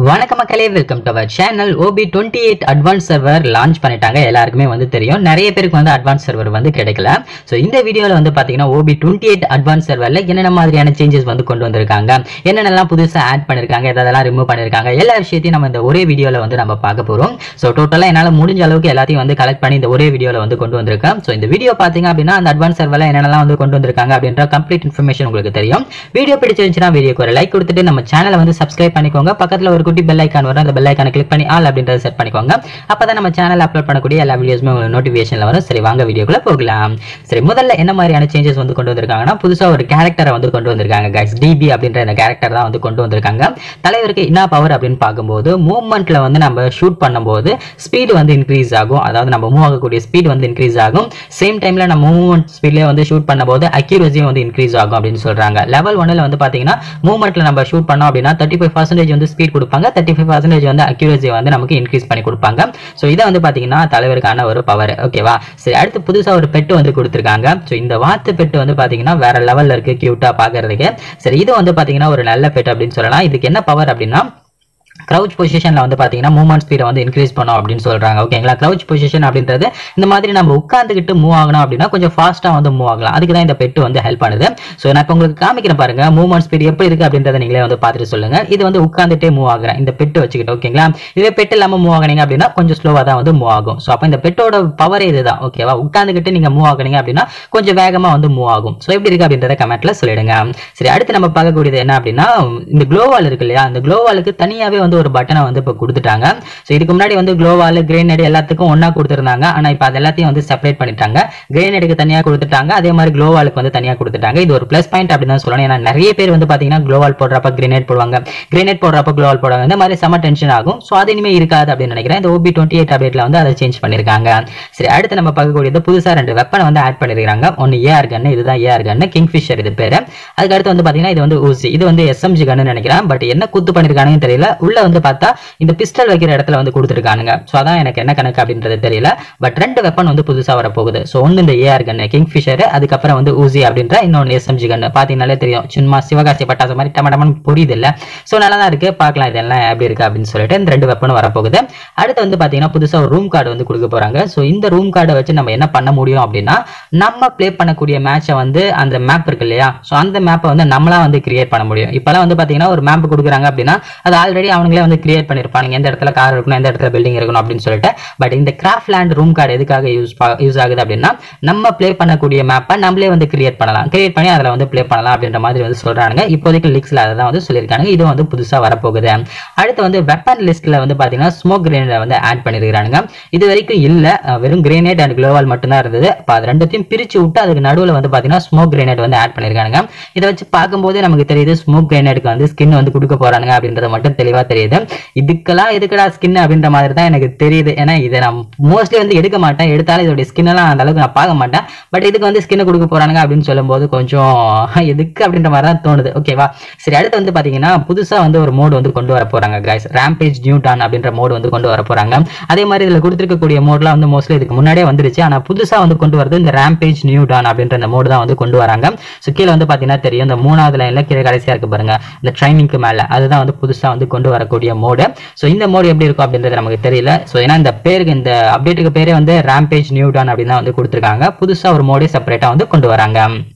வணக்க மக்களே welcome to our channel OB twenty eight advance server launch பண்ணிட்டாங்க எல்லாருக்குமே வந்து தெரியும் நிறைய பேருக்கு வந்து அட்வான்ஸ் சர்வர் வந்து கிடைக்கல ஸோ இந்த வீடியோவில் வந்து பார்த்தீங்கன்னா ஓபி டுவெண்ட்டி எயிட் அட்வான்ஸ் சர்வரில் என்னென்ன மாதிரியான சேஞ்சஸ் வந்து கொண்டு வந்திருக்காங்க என்னென்னலாம் புதுசாக ஆட் பண்ணியிருக்காங்க எதெல்லாம் ரிமூவ் பண்ணியிருக்காங்க எல்லா விஷயத்தையும் நம்ம இந்த ஒரே வீடியோவில் வந்து நம்ம பார்க்க போகிறோம் ஸோ டோட்டலாக என்னால் முடிஞ்ச அளவுக்கு எல்லாத்தையும் வந்து கலெக்ட் பண்ணி இந்த ஒரே வீடியோவில் வந்து கொண்டு வந்திருக்கேன் ஸோ இந்த வீடியோ பார்த்தீங்க அப்படின்னா அந்த அட்வான்ஸ் சர்வரில் என்னென்னலாம் வந்து கொண்டு வந்திருக்காங்க அப்படின்ற கம்ப்ளீட் இன்ஃபர்மேஷன் உங்களுக்கு தெரியும் வீடியோ பிடிச்சிருந்துச்சுன்னா வீடியோக்கு ஒரு லைக் கொடுத்துட்டு நம்ம சேனலை வந்து சப்ஸ்கிரைப் பண்ணிக்கோங்க பக்கத்தில் ஒரு குட்டி பெல் ஐக்கான் வரும் அந்த பெல் ஐக்கானை கிளிக் பண்ணி ஆல் அப்படின்றத செட் பண்ணிக்கோங்க அப்பதான் நம்ம சேனல் அப்லோட் பண்ணக்கூடிய எல்லா வீடியோஸுமே உங்களுக்கு நோட்டிஃபிகேஷன்ல வரும் சரி வாங்க வீடியோக்குள்ள போகலாம் சரி முதல்ல என்ன மாதிரியான சேஞ்சஸ் வந்து கொண்டு வந்திருக்காங்கன்னா புதுசா ஒரு கேரக்டரை வந்து கொண்டு வந்திருக்காங்க கைஸ் டிபி அப்படின்ற இந்த கேரக்டர் தான் வந்து கொண்டு வந்திருக்காங்க தலைவருக்கு என்ன பவர் அப்படின்னு பார்க்கும்போது மூவ்மெண்ட்ல வந்து நம்ம ஷூட் பண்ணும்போது ஸ்பீடு வந்து இன்க்ரீஸ் ஆகும் அதாவது நம்ம மூவ் ஆகக்கூடிய ஸ்பீட் வந்து இன்க்ரீஸ் ஆகும் சேம் டைம்ல நம்ம மூவ்மெண்ட் ஸ்பீட்லேயே வந்து ஷூட் பண்ணும்போது அக்யூரஸியும் வந்து இன்க்ரீஸ் ஆகும் அப்படின்னு சொல்றாங்க லெவல் ஒன்னில் வந்து பாத்தீங்கன்னா மூவ்மெண்ட்ல நம்ம ஷூட் பண்ணோம் அப்படின்னா தேர்ட்டி ஃபைவ் பர்சன்டேஜ் வந்து ஸ்பீட் கொடுப்பாங்க தேர்ட்டி ஃபைவ் பர்சன்டேஜ் வந்து அக்யூரஸி வந்து நமக்கு இன்க்ரீஸ் பண்ணி கொடுப்பாங்க ஸோ இதை வந்து பாத்தீங்கன்னா தலைவருக்கான ஒரு பவர் ஓகேவா சரி அடுத்து புதுசா ஒரு பெட்டு வந்து கொடுத்துருக்காங்க ஸோ இந்த வாத்து பெட்டு வந்து பாத்தீங்கன்னா வேற லெவல்ல இருக்கு கியூட்டா பாக்குறதுக்கு சரி இது வந்து பாத்தீங்கன்னா ஒரு நல்ல பெட் அப்படின்னு சொல்லலாம் இதுக்கு என்ன பவர் அப்படின்னா க்ரௌச் பொசிஷனில் வந்து பார்த்தீங்கன்னா மூவ்மெண்ட் ஸ்பீடை வந்து இன்க்ரீஸ் பண்ணோம் அப்படின்னு சொல்கிறாங்க ஓகேங்களா க்ரௌச் பொசிஷன் அப்படின்றது இந்த மாதிரி நம்ம உட்காந்துக்கிட்டு மூவ் ஆகணும் அப்படின்னா கொஞ்சம் ஃபாஸ்ட்டாக வந்து மூவ் ஆகலாம் அதுக்கு தான் இந்த பெட்டு வந்து ஹெல்ப் பண்ணுது ஸோ நான் இப்ப உங்களுக்கு காமிக்கிறேன் பாருங்க மூவ்மெண்ட் ஸ்பீட் எப்படி இருக்குது அப்படின்றத நீங்களே வந்து பார்த்துட்டு சொல்லுங்க இது வந்து உட்காந்துட்டே மூவ் ஆகுறேன் இந்த பெட்டு வச்சுக்கிட்டு ஓகேங்களா இதே பெட்டு இல்லாமல் மூவ் ஆகுனீங்க அப்படின்னா கொஞ்சம் ஸ்லோவாக தான் வந்து மூவ் ஆகும் ஸோ அப்போ இந்த பெட்டோட பவரே இதுதான் ஓகேவா உட்காந்துக்கிட்டு நீங்கள் மூவ் ஆகுனீங்க அப்படின்னா கொஞ்சம் வேகமாக வந்து மூவ் ஆகும் ஸோ எப்படி இருக்கு அப்படின்றத கமெண்ட்ல சொல்லிடுங்க சரி அடுத்து நம்ம பார்க்கக்கூடியது என்ன அப்படின்னா இந்த க்ளோவால் இருக்கு இல்லையா இந்த க்ளோவாலுக்கு தனியாகவே வந்து ஒரு பட்டனை வந்து இப்போ கொடுத்துட்டாங்க ஸோ இதுக்கு முன்னாடி வந்து க்ளோவால் கிரேனேட் எல்லாத்துக்கும் ஒன்றா கொடுத்துருந்தாங்க ஆனால் இப்போ அது எல்லாத்தையும் வந்து செப்பரேட் பண்ணிட்டாங்க கிரேனேடுக்கு தனியாக கொடுத்துட்டாங்க அதே மாதிரி க்ளோவாலுக்கு வந்து தனியாக கொடுத்துட்டாங்க இது ஒரு ப்ளஸ் பாயிண்ட் அப்படின்னு தான் சொல்லணும் ஏன்னா நிறைய பேர் வந்து பார்த்தீங்கன்னா க்ளோவால் போடுறப்ப கிரேனேட் போடுவாங்க கிரேனேட் போடுறப்ப க்ளோவால் போடுவாங்க இந்த மாதிரி செம டென்ஷன் ஆகும் ஸோ அது இனிமேல் இருக்காது அப்படின்னு நினைக்கிறேன் இந்த ஓபி டுவெண்ட்டி எயிட் அப்டேட்ல வந்து அதை சேஞ்ச் பண்ணியிருக்காங்க சரி அடுத்து நம்ம பார்க்கக்கூடியது புதுசாக ரெண்டு வெப்பனை வந்து ஆட் பண்ணியிருக்காங்க ஒன்று ஏஆர் கன்னு இதுதான் ஏஆர் கன்னு கிங்ஃபிஷர் இது பேர் அதுக்கு அடுத்து வந்து பார்த்தீங்கன்னா இது வந்து ஊசி இது வந்து எஸ்எம்ஜி கன்னு நினைக்கிறேன் பட் என்ன குத்து பண்ணியிருக்காங்கன்னு தெரியல உள்ள வந்து பார்த்தா இந்த பிஸ்டல் வைக்கிற இடத்துல வந்து கொடுத்துருக்கானுங்க ஸோ அதான் எனக்கு என்ன கணக்கு அப்படின்றது தெரியல பட் ரெண்டு வெப்பன் வந்து புதுசாக வரப்போகுது ஸோ ஒன்று இந்த ஏஆர் கன்னு கிங்ஃபிஷர் அதுக்கப்புறம் வந்து ஊசி அப்படின்ற இன்னொன்று எஸ்எம்ஜி கன்னு பார்த்தீங்கனாலே தெரியும் சும்மா சிவகாசி பட்டாசு மாதிரி டம டமன் புரியுது இல்லை ஸோ நல்லா தான் இருக்கு பார்க்கலாம் இதெல்லாம் எப்படி இருக்கு அப்படின்னு சொல்லிட்டு இந்த ரெண்டு வெப்பனும் வரப்போகுது அடுத்து வந்து பார்த்தீங்கன்னா புதுசாக ஒரு ரூம் கார்டு வந்து கொடுக்க போறாங்க ஸோ இந்த ரூம் கார்டை வச்சு நம்ம என்ன பண்ண முடியும் அப்படின்னா நம்ம ப்ளே பண்ணக்கூடிய மேட்சை வந்து அந்த மேப் இருக்கு இல்லையா ஸோ அந்த மேப்பை வந்து நம்மளா வந்து கிரியேட் பண்ண முடியும் இப்போலாம் வந்து பார்த்தீங்கன்னா ஒரு மேப் கொடுக்குறாங்க அப்படின்னா அது ஆல்ரெடி அவங்களே வந்து கிரியேட் பண்ணியிருப்பாங்க எந்த இடத்துல கார் இருக்கணும் எந்த இடத்துல பில்டிங் இருக்கணும் அப்படின்னு சொல்லிட்டு பட் இந்த கிராஃப்ட் லேண்ட் ரூம் கார்டு எதுக்காக யூஸ் யூஸ் ஆகுது அப்படின்னா நம்ம ப்ளே பண்ணக்கூடிய மேப்பை நம்மளே வந்து கிரியேட் பண்ணலாம் கிரியேட் பண்ணி அதில் வந்து ப்ளே பண்ணலாம் அப்படின்ற மாதிரி வந்து சொல்றாங்க இப்போதைக்கு லிக்ஸில் அதை தான் வந்து சொல்லியிருக்காங்க இது வந்து புதுசாக வரப்போகுது அடுத்து வந்து வெப்பன் லிஸ்ட்ல வந்து பார்த்தீங்கன்னா ஸ்மோக் கிரேனேட் வந்து ஆட் பண்ணியிருக்காங்க இது வரைக்கும் இல்லை வெறும் கிரேனேட் அண்ட் குளோவால் மட்டும்தான் இருந்தது அப்போ அது ரெண்டுத்தையும் பிரிச்சு விட்டு அதுக்கு நடுவில் வந்து பார்த்தீங்கன்னா ஸ்மோக் கிரேனேட் வந்து ஆட் பண்ணியிருக்காங்க இதை வச்சு பார்க்கும்போது நமக்கு தெரியுது ஸ்மோக் கிரேனேட்டுக்கு வந்து ஸ்கின் வந்து கொடுக்க போறானுங்க அப்படின்றது மட்டும் தெளிவாக தெரியுது இதுக்கெல்லாம் எதுக்குடா ஸ்கின் அப்படின்ற மாதிரி தான் எனக்கு தெரியுது ஏன்னா இதை நான் மோஸ்ட்லி வந்து எடுக்க மாட்டேன் எடுத்தாலும் இதோட ஸ்கின் எல்லாம் அந்த அளவுக்கு நான் பார்க்க மாட்டேன் பட் இதுக்கு வந்து ஸ்கின் கொடுக்க போறானுங்க அப்படின்னு சொல்லும்போது கொஞ்சம் எதுக்கு அப்படின்ற மாதிரி தான் தோணுது ஓகேவா சரி அடுத்து வந்து பாத்தீங்கன்னா புதுசா வந்து ஒரு மோடு வந்து கொண்டு வர போறாங்க கைஸ் ரேம்பேஜ் நியூ டான் அப்படின்ற மோடு வந்து கொண்டு வர போறாங்க அதே மாதிரி இதுல கொடுத்துருக்கக்கூடிய மோட்லாம் வந்து மோஸ்ட்லி இதுக்கு முன்னாடியே வந்துருச்சு ஆனா புதுசா வந்து கொண்டு வரது இந்த ரேம்பேஜ் நியூ டான் அப்படின்ற இந்த மோடு தான் வந்து கொண்டு வராங்க ஸோ கீழே வந்து பாத்தீங்கன்னா தெரியும் இந்த மூணாவது லைன்ல கீழே கடைசியா இருக்கு பாருங்க இந்த ட்ரைனிங்க்கு மேல அதுதான் வந்து புதுசா வந்து கொண்டு வரக்கூடிய மோடு ஸோ இந்த மோடு எப்படி இருக்கும் அப்படின்றது நமக்கு தெரியல ஸோ ஏன்னா இந்த பேருக்கு இந்த அப்டேட்டுக்கு பேரே வந்து ரேம்பேஜ் நியூ டான் அப்படின்னு தான் வந்து கொடுத்துருக்காங்க புதுசா ஒரு மோடே செப்பரேட்டா வந்து கொண்டு வராங்க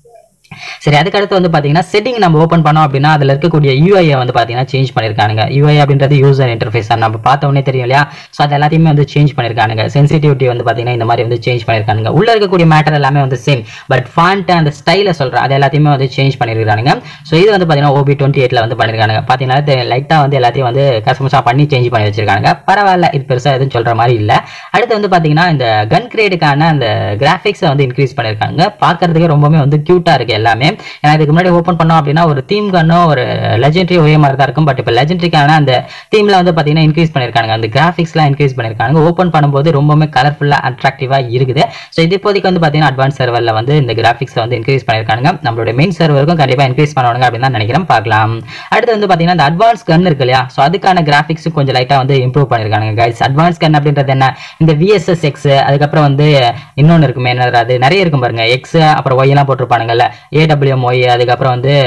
சரி அதுக்கடுத்து வந்து பார்த்தீங்கன்னா செட்டிங் நம்ம ஓப்பன் பண்ணோம் அப்படின்னா அதில் இருக்கக்கூடிய யூஐயை வந்து பார்த்தீங்கன்னா சேஞ்ச் பண்ணியிருக்கானுங்க யூஐ அப்படின்றது யூசர் இன்டர்ஃபேஸ் நம்ம பார்த்த உடனே தெரியும் இல்லையா ஸோ அது எல்லாத்தையுமே வந்து சேஞ்ச் பண்ணியிருக்கானுங்க சென்சிட்டிவிட்டி வந்து பார்த்தீங்கன்னா இந்த மாதிரி வந்து சேஞ்ச் பண்ணியிருக்கானுங்க உள்ள இருக்கக்கூடிய மேட்டர் எல்லாமே வந்து சேம் பட் ஃபாண்ட் அந்த ஸ்டைலை சொல்கிறேன் அது எல்லாத்தையுமே வந்து சேஞ்ச் பண்ணியிருக்கானுங்க ஸோ இது வந்து பார்த்தீங்கன்னா ஓபி டுவெண்ட்டி எயிட்டில் வந்து பண்ணியிருக்காங்க பார்த்தீங்கன்னா லைட்டாக வந்து எல்லாத்தையும் வந்து கஸ்டமர்ஸாக பண்ணி சேஞ்ச் பண்ணி வச்சிருக்காங்க பரவாயில்ல இது பெருசாக எதுவும் சொல்கிற மாதிரி இல்லை அடுத்து வந்து பார்த்தீங்கன்னா இந்த கன் கிரேடுக்கான அந்த கிராஃபிக்ஸை வந்து இன்க்ரீஸ் பண்ணியிருக்காங்க பார்க்கறதுக்கு ரொம்பவே வந்து க்யூட்டாக இருக்குது எல்லாமே ஏன்னா இதுக்கு முன்னாடி ஓப்பன் பண்ணோம் அப்படின்னா ஒரு தீம் கன்னோ ஒரு லெஜெண்டரி ஒரே மாதிரி தான் இருக்கும் பட் இப்போ லெஜெண்டரிக்கான அந்த தீமில் வந்து பார்த்தீங்கன்னா இன்க்ரீஸ் பண்ணியிருக்காங்க அந்த கிராஃபிக்ஸ்லாம் இன்க்ரீஸ் பண்ணியிருக்காங்க ஓப்பன் பண்ணும்போது ரொம்பவே கலர்ஃபுல்லாக அட்ராக்டிவாக இருக்குது ஸோ இது இப்போதைக்கு வந்து பார்த்தீங்கன்னா அட்வான்ஸ் சர்வரில் வந்து இந்த கிராஃபிக்ஸை வந்து இன்க்ரீஸ் பண்ணியிருக்காங்க நம்மளோட மெயின் சர்வருக்கும் கண்டிப்பாக இன்க்ரீஸ் பண்ணுவாங்க அப்படின்னு தான் நினைக்கிறேன் பார்க்கலாம் அடுத்து வந்து பார்த்தீங்கன்னா இந்த அட்வான்ஸ் கன் இருக்கு இல்லையா ஸோ அதுக்கான கிராஃபிக்ஸும் கொஞ்சம் லைட்டாக வந்து இம்ப்ரூவ் பண்ணியிருக்காங்க கைஸ் அட்வான்ஸ் கன் அப்படின்றது என்ன இந்த விஎஸ்எஸ் எக்ஸ் அதுக்கப்புறம் வந்து இன்னொன்று இருக்குமே என்ன அது நிறைய இருக்கும் பாருங்க எக்ஸ் அப்புறம் ஒய் எல்லாம் போட்டிருப்பானுங்கல்ல ஏடபிள்யூஎம் ஒய் அதுக்கப்புறம் வந்து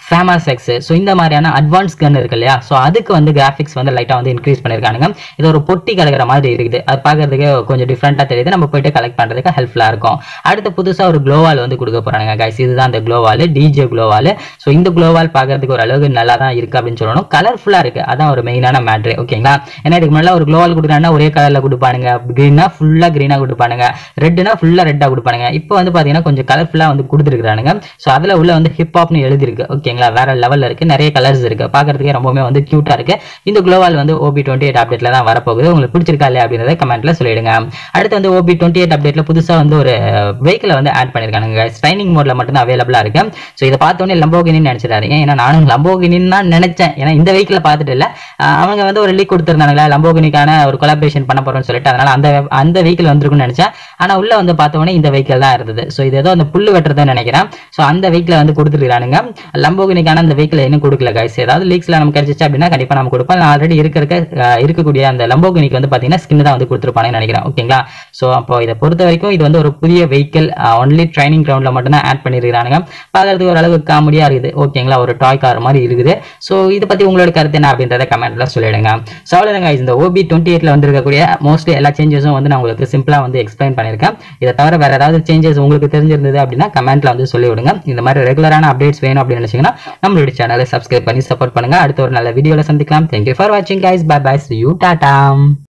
ஃபேமஸ் எக்ஸ் ஸோ இந்த மாதிரியான அட்வான்ஸ் கன் இருக்கு இல்லையா ஸோ அதுக்கு வந்து கிராஃபிக்ஸ் வந்து லைட்டாக வந்து இன்க்ரீஸ் பண்ணியிருக்கானுங்க இது ஒரு பொட்டி கலக்கிற மாதிரி இருக்குது அது பார்க்கறதுக்கு கொஞ்சம் டிஃப்ரெண்ட்டாக தெரியுது நம்ம போயிட்டு கலெக்ட் பண்ணுறதுக்கு ஹெல்ப்ஃபுல்லாக இருக்கும் அடுத்து புதுசாக ஒரு க்ளோவால் வந்து கொடுக்க போகிறாங்க கைஸ் இதுதான் அந்த க்ளோவால் டிஜே க்ளோவால் ஸோ இந்த க்ளோவால் பார்க்கறதுக்கு ஒரு அளவுக்கு நல்லா தான் இருக்குது அப்படின்னு சொல்லணும் கலர்ஃபுல்லாக இருக்குது அதான் ஒரு மெயினான மேட்ரு ஓகேங்களா ஏன்னா இதுக்கு முன்னாடி ஒரு க்ளோவால் கொடுக்குறாங்கன்னா ஒரே கலரில் கொடுப்பானுங்க க்ரீனா ஃபுல்லாக க்ரீனாக கொடுப்பானுங்க ரெட்னா ஃபுல்லாக ரெட்டாக கொடுப்பானுங்க இப்போ வந்து பார்த்தீங்கன்னா கொஞ்சம் கலர்ஃபுல்லாக வந்து கொடுத்துருக்கானுங்க ஸோ அதில் உள்ள வந்து ஹிப்ஹாப்னு எழுதிருக்கு ஓகேங்களா வேற லெவலில் இருக்கு நிறைய கலர்ஸ் இருக்கு பார்க்கறதுக்கே ரொம்பவே வந்து க்யூட்டாக இருக்கு இந்த க்ளோவால் வந்து ஓபி டுவெண்ட்டி எயிட் அப்டேட்ல தான் வரப்போகுது உங்களுக்கு பிடிச்சிருக்கா இல்லையா அப்படின்றத கமெண்ட்ல சொல்லிடுங்க அடுத்து வந்து ஓபி டுவெண்ட்டி எயிட் அப்டேட்ல புதுசாக வந்து ஒரு வெஹிக்கிளை வந்து ஆட் பண்ணியிருக்காங்க ட்ரைனிங் மோட்ல மட்டும் தான் அவைலபிளாக இருக்கு ஸோ இதை பார்த்தோன்னே லம்போகினின்னு நினைச்சிடாதீங்க ஏன்னா நானும் லம்போகினின்னு தான் நினைச்சேன் ஏன்னா இந்த வெஹிக்கிளை பார்த்துட்டு இல்லை அவங்க வந்து ஒரு லீக் கொடுத்துருந்தாங்களா லம்போகினிக்கான ஒரு கொலாபரேஷன் பண்ண போறோம்னு சொல்லிட்டு அதனால அந்த அந்த வெஹிக்கிள் வந்திருக்கும்னு நினைச்சேன் ஆனா உள்ள வந்து பார்த்தோன்னே இந்த வெஹிக்கிள் தான் இருந்தது ஸோ இது ஏதோ அந்த புல்லு வெட்டுறதுன்னு நினைக்கிறேன் ஸோ அந்த வெஹிக்கிளை வந்து கொடுத்துருக்கானுங்க லம்போகினிக்கான அந்த வெஹிக்கிள் இன்னும் கொடுக்கல கைஸ் ஏதாவது லீக்ஸ்ல நமக்கு கிடைச்சிச்சு அப்படின்னா கண்டிப்பா நம்ம கொடுப்போம் ஆல்ரெடி இருக்க இருக்க அஹ், இருக்கக்கூடிய அந்த லம்போகினிக்கு வந்து பாத்தீங்கன்னா ஸ்கின் தான் வந்து கொடுத்துருப்பாங்கன்னு நினைக்கிறேன் ஓகேங்களா ஸோ அப்போ இதை பொறுத்த வரைக்கும் இது வந்து ஒரு புதிய வெஹிக்கிள் ஒன்லி ட்ரைனிங் கிரவுண்ட்ல மட்டும் தான் ஆட் பண்ணிருக்கானுங்க பார்க்கறதுக்கு ஓரளவுக்கு காமெடியா இருக்குது ஓகேங்களா ஒரு டாய் கார் மாதிரி இருக்குது ஸோ இதை பத்தி உங்களோட கருத்து என்ன அப்படின்றத கமெண்ட்ல சொல்லிடுங்க ஸோ அவ்வளோதாங்க guys. இந்த ஓபி டுவெண்ட்டி எயிட்ல வந்திருக்கக்கூடிய மோஸ்ட்லி எல்லா சேஞ்சஸும் வந்து நான் உங்களுக்கு சிம்பிளா வந்து எக்ஸ்பிளைன் பண்ணியிருக்கேன் இதை தவிர வேற ஏதாவது சேஞ்சஸ் உங்களுக்கு தெரிஞ்சிருந்தது அப்படின்னா கமெண்ட்ல வந்து சொல்லி விடுங்க இந்த மாதிரி ரெகுலரான அப்டேட்ஸ் வேணும் அப்படின்னு நினைச்சீங்கன்னா நம்மளுடைய சேனலை சப்ஸ்கிரைப் பண்ணி சப்போர்ட் பண்ணுங்க அடுத்த ஒரு நல்ல வீடியோல சந்திக்கலாம் தேங்க்யூ ஃபார் வாட்சிங் guys bye bye you Tata